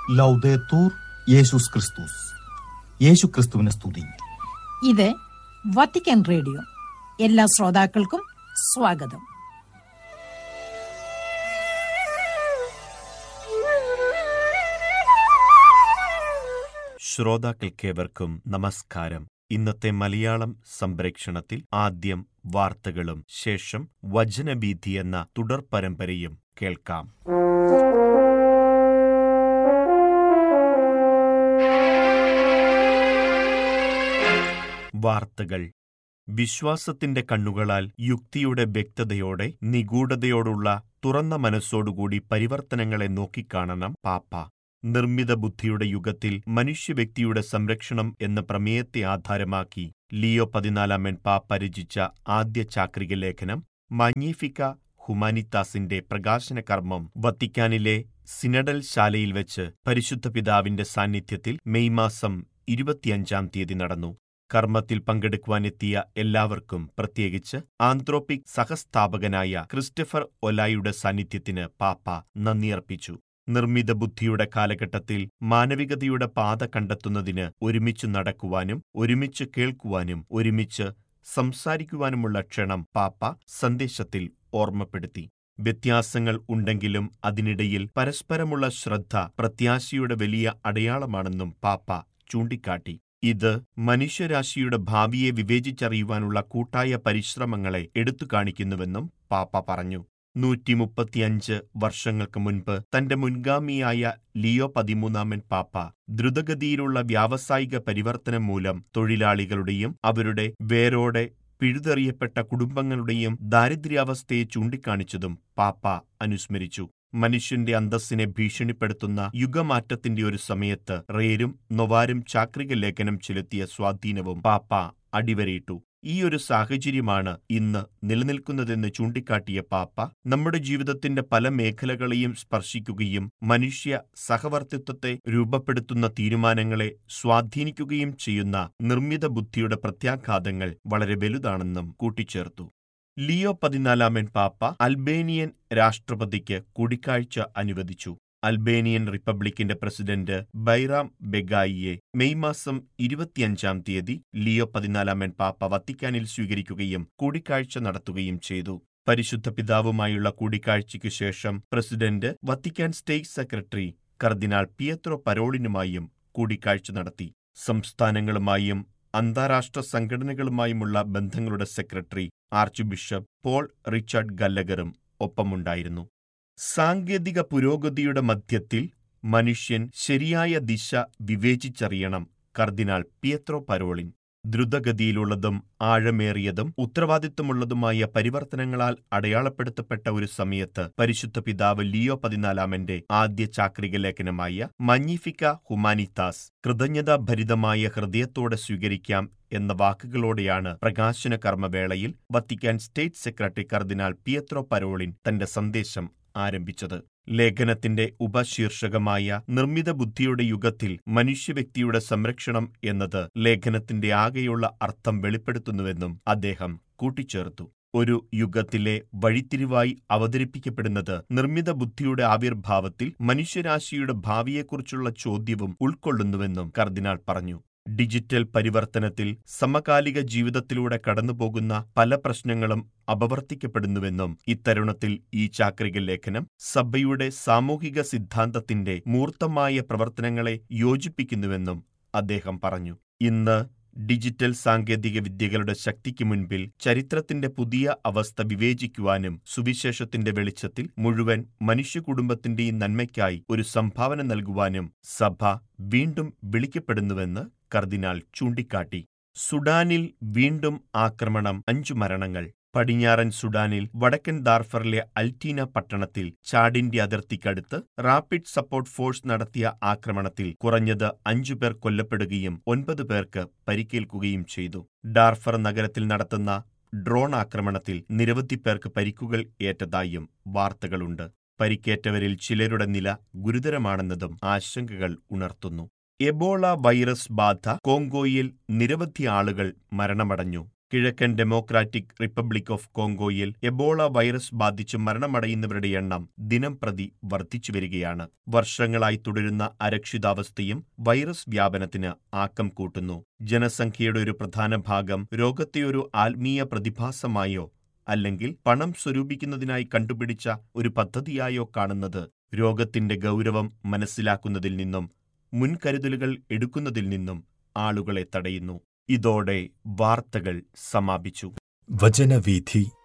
ലൗദേത്തൂർ യേശുസ് ക്രിസ്തുസ് യേശു ക്രിസ്തുവിനെ സ്തുതി ഇത് വത്തിക്കാൻ റേഡിയോ എല്ലാ ശ്രോതാക്കൾക്കും സ്വാഗതം ശ്രോതാക്കൾക്കേവർക്കും നമസ്കാരം ഇന്നത്തെ മലയാളം സംപ്രേക്ഷണത്തിൽ ആദ്യം വാർത്തകളും ശേഷം വചനഭീതി എന്ന തുടർ പരമ്പരയും കേൾക്കാം വാർത്തകൾ വിശ്വാസത്തിന്റെ കണ്ണുകളാൽ യുക്തിയുടെ വ്യക്തതയോടെ നിഗൂഢതയോടുള്ള തുറന്ന മനസ്സോടുകൂടി പരിവർത്തനങ്ങളെ നോക്കിക്കാണണം പാപ്പ നിർമ്മിത ബുദ്ധിയുടെ യുഗത്തിൽ മനുഷ്യവ്യക്തിയുടെ സംരക്ഷണം എന്ന പ്രമേയത്തെ ആധാരമാക്കി ലിയോ പതിനാലാമൻ പാപ്പ രചിച്ച ആദ്യ ചാക്രിക ലേഖനം മഞ്ഞീഫിക്ക ഹുമാനിത്താസിന്റെ പ്രകാശന കർമ്മം വത്തിക്കാനിലെ സിനഡൽ ശാലയിൽ വെച്ച് പരിശുദ്ധ പിതാവിന്റെ സാന്നിധ്യത്തിൽ മെയ് മാസം ഇരുപത്തിയഞ്ചാം തീയതി നടന്നു കർമ്മത്തിൽ പങ്കെടുക്കുവാനെത്തിയ എല്ലാവർക്കും പ്രത്യേകിച്ച് ആന്ത്രോപിക് സഹസ്ഥാപകനായ ക്രിസ്റ്റഫർ ഒലായുടെ സാന്നിധ്യത്തിന് പാപ്പ നന്ദിയർപ്പിച്ചു നിർമ്മിത ബുദ്ധിയുടെ കാലഘട്ടത്തിൽ മാനവികതയുടെ പാത കണ്ടെത്തുന്നതിന് ഒരുമിച്ച് നടക്കുവാനും ഒരുമിച്ച് കേൾക്കുവാനും ഒരുമിച്ച് സംസാരിക്കുവാനുമുള്ള ക്ഷണം പാപ്പ സന്ദേശത്തിൽ ഓർമ്മപ്പെടുത്തി വ്യത്യാസങ്ങൾ ഉണ്ടെങ്കിലും അതിനിടയിൽ പരസ്പരമുള്ള ശ്രദ്ധ പ്രത്യാശയുടെ വലിയ അടയാളമാണെന്നും പാപ്പ ചൂണ്ടിക്കാട്ടി ഇത് മനുഷ്യരാശിയുടെ ഭാവിയെ വിവേചിച്ചറിയുവാനുള്ള കൂട്ടായ പരിശ്രമങ്ങളെ എടുത്തു കാണിക്കുന്നുവെന്നും പാപ്പ പറഞ്ഞു നൂറ്റി മുപ്പത്തിയഞ്ച് വർഷങ്ങൾക്ക് മുൻപ് തന്റെ മുൻഗാമിയായ ലിയോ പതിമൂന്നാമൻ പാപ്പ ദ്രുതഗതിയിലുള്ള വ്യാവസായിക പരിവർത്തനം മൂലം തൊഴിലാളികളുടെയും അവരുടെ വേരോടെ പിഴുതെറിയപ്പെട്ട കുടുംബങ്ങളുടെയും ദാരിദ്ര്യാവസ്ഥയെ ചൂണ്ടിക്കാണിച്ചതും പാപ്പ അനുസ്മരിച്ചു മനുഷ്യന്റെ അന്തസ്സിനെ ഭീഷണിപ്പെടുത്തുന്ന യുഗമാറ്റത്തിന്റെ ഒരു സമയത്ത് റേരും നൊവാരും ചാക്രിക ലേഖനം ചെലുത്തിയ സ്വാധീനവും പാപ്പ അടിവരയിട്ടു ഈ ഒരു സാഹചര്യമാണ് ഇന്ന് നിലനിൽക്കുന്നതെന്ന് ചൂണ്ടിക്കാട്ടിയ പാപ്പ നമ്മുടെ ജീവിതത്തിന്റെ പല മേഖലകളെയും സ്പർശിക്കുകയും മനുഷ്യ സഹവർത്തിത്വത്തെ രൂപപ്പെടുത്തുന്ന തീരുമാനങ്ങളെ സ്വാധീനിക്കുകയും ചെയ്യുന്ന നിർമ്മിത ബുദ്ധിയുടെ പ്രത്യാഘാതങ്ങൾ വളരെ വലുതാണെന്നും കൂട്ടിച്ചേർത്തു ലിയോ പതിനാലാമൻ പാപ്പ അൽബേനിയൻ രാഷ്ട്രപതിക്ക് കൂടിക്കാഴ്ച അനുവദിച്ചു അൽബേനിയൻ റിപ്പബ്ലിക്കിന്റെ പ്രസിഡന്റ് ബൈറാം ബെഗായിയെ മെയ് മാസം ഇരുപത്തിയഞ്ചാം തീയതി ലിയോ പതിനാലാമൻ പാപ്പ വത്തിക്കാനിൽ സ്വീകരിക്കുകയും കൂടിക്കാഴ്ച നടത്തുകയും ചെയ്തു പരിശുദ്ധ പിതാവുമായുള്ള കൂടിക്കാഴ്ചയ്ക്കു ശേഷം പ്രസിഡന്റ് വത്തിക്കാൻ സ്റ്റേറ്റ് സെക്രട്ടറി കർദിനാൾ പിയത്രോ പരോളിനുമായും കൂടിക്കാഴ്ച നടത്തി സംസ്ഥാനങ്ങളുമായും അന്താരാഷ്ട്ര സംഘടനകളുമായുമുള്ള ബന്ധങ്ങളുടെ secretary archbishop Paul Richard ഗല്ലഗറും ഒപ്പമുണ്ടായിരുന്നു സാങ്കേതിക പുരോഗതിയുടെ മധ്യത്തിൽ മനുഷ്യൻ ശരിയായ ദിശ വിവേചിച്ചറിയണം കർദിനാൾ പിയത്രോ പരോളിൻ ദ്രുതഗതിയിലുള്ളതും ആഴമേറിയതും ഉത്തരവാദിത്വമുള്ളതുമായ പരിവർത്തനങ്ങളാൽ അടയാളപ്പെടുത്തപ്പെട്ട ഒരു സമയത്ത് പരിശുദ്ധ പിതാവ് ലിയോ പതിനാലാമന്റെ ആദ്യ ചാക്രിക ലേഖനമായ മഞ്ഞിഫിക്ക ഹുമാനിത്താസ് കൃതജ്ഞതാഭരിതമായ ഹൃദയത്തോടെ സ്വീകരിക്കാം എന്ന വാക്കുകളോടെയാണ് പ്രകാശന കർമ്മവേളയിൽ വത്തിക്കാൻ സ്റ്റേറ്റ് സെക്രട്ടറി കർദിനാൾ പിയത്രോ പരോളിൻ തന്റെ സന്ദേശം ആരംഭിച്ചത് ലേഖനത്തിന്റെ ഉപശീർഷകമായ നിർമ്മിത ബുദ്ധിയുടെ യുഗത്തിൽ മനുഷ്യവ്യക്തിയുടെ സംരക്ഷണം എന്നത് ലേഖനത്തിന്റെ ആകെയുള്ള അർത്ഥം വെളിപ്പെടുത്തുന്നുവെന്നും അദ്ദേഹം കൂട്ടിച്ചേർത്തു ഒരു യുഗത്തിലെ വഴിത്തിരിവായി അവതരിപ്പിക്കപ്പെടുന്നത് നിർമ്മിത ബുദ്ധിയുടെ ആവിർഭാവത്തിൽ മനുഷ്യരാശിയുടെ ഭാവിയെക്കുറിച്ചുള്ള ചോദ്യവും ഉൾക്കൊള്ളുന്നുവെന്നും കർദിനാൾ പറഞ്ഞു ഡിജിറ്റൽ പരിവർത്തനത്തിൽ സമകാലിക ജീവിതത്തിലൂടെ കടന്നുപോകുന്ന പല പ്രശ്നങ്ങളും അപവർത്തിക്കപ്പെടുന്നുവെന്നും ഇത്തരുണത്തിൽ ഈ ചാക്രിക ലേഖനം സഭയുടെ സാമൂഹിക സിദ്ധാന്തത്തിന്റെ മൂർത്തമായ പ്രവർത്തനങ്ങളെ യോജിപ്പിക്കുന്നുവെന്നും അദ്ദേഹം പറഞ്ഞു ഇന്ന് ഡിജിറ്റൽ സാങ്കേതിക വിദ്യകളുടെ ശക്തിക്ക് മുൻപിൽ ചരിത്രത്തിന്റെ പുതിയ അവസ്ഥ വിവേചിക്കുവാനും സുവിശേഷത്തിന്റെ വെളിച്ചത്തിൽ മുഴുവൻ മനുഷ്യകുടുംബത്തിന്റെയും നന്മയ്ക്കായി ഒരു സംഭാവന നൽകുവാനും സഭ വീണ്ടും വിളിക്കപ്പെടുന്നുവെന്ന് കർദിനാൾ ചൂണ്ടിക്കാട്ടി സുഡാനിൽ വീണ്ടും ആക്രമണം അഞ്ചു മരണങ്ങൾ പടിഞ്ഞാറൻ സുഡാനിൽ വടക്കൻ ദാർഫറിലെ അൽറ്റീന പട്ടണത്തിൽ ചാഡിന്റെ അതിർത്തിക്കടുത്ത് റാപ്പിഡ് സപ്പോർട്ട് ഫോഴ്സ് നടത്തിയ ആക്രമണത്തിൽ കുറഞ്ഞത് അഞ്ചു പേർ കൊല്ലപ്പെടുകയും ഒൻപത് പേർക്ക് പരിക്കേൽക്കുകയും ചെയ്തു ഡാർഫർ നഗരത്തിൽ നടത്തുന്ന ഡ്രോൺ ആക്രമണത്തിൽ നിരവധി പേർക്ക് പരിക്കുകൾ ഏറ്റതായും വാർത്തകളുണ്ട് പരിക്കേറ്റവരിൽ ചിലരുടെ നില ഗുരുതരമാണെന്നതും ആശങ്കകൾ ഉണർത്തുന്നു എബോള വൈറസ് ബാധ കോങ്കോയിൽ നിരവധി ആളുകൾ മരണമടഞ്ഞു കിഴക്കൻ ഡെമോക്രാറ്റിക് റിപ്പബ്ലിക് ഓഫ് കോങ്കോയിൽ എബോള വൈറസ് ബാധിച്ച് മരണമടയുന്നവരുടെ എണ്ണം ദിനം പ്രതി വർദ്ധിച്ചു വരികയാണ് വർഷങ്ങളായി തുടരുന്ന അരക്ഷിതാവസ്ഥയും വൈറസ് വ്യാപനത്തിന് ആക്കം കൂട്ടുന്നു ജനസംഖ്യയുടെ ഒരു പ്രധാന ഭാഗം രോഗത്തെ ഒരു ആത്മീയ പ്രതിഭാസമായോ അല്ലെങ്കിൽ പണം സ്വരൂപിക്കുന്നതിനായി കണ്ടുപിടിച്ച ഒരു പദ്ധതിയായോ കാണുന്നത് രോഗത്തിന്റെ ഗൗരവം മനസ്സിലാക്കുന്നതിൽ നിന്നും മുൻകരുതലുകൾ എടുക്കുന്നതിൽ നിന്നും ആളുകളെ തടയുന്നു ഇതോടെ വാർത്തകൾ സമാപിച്ചു വചനവീഥി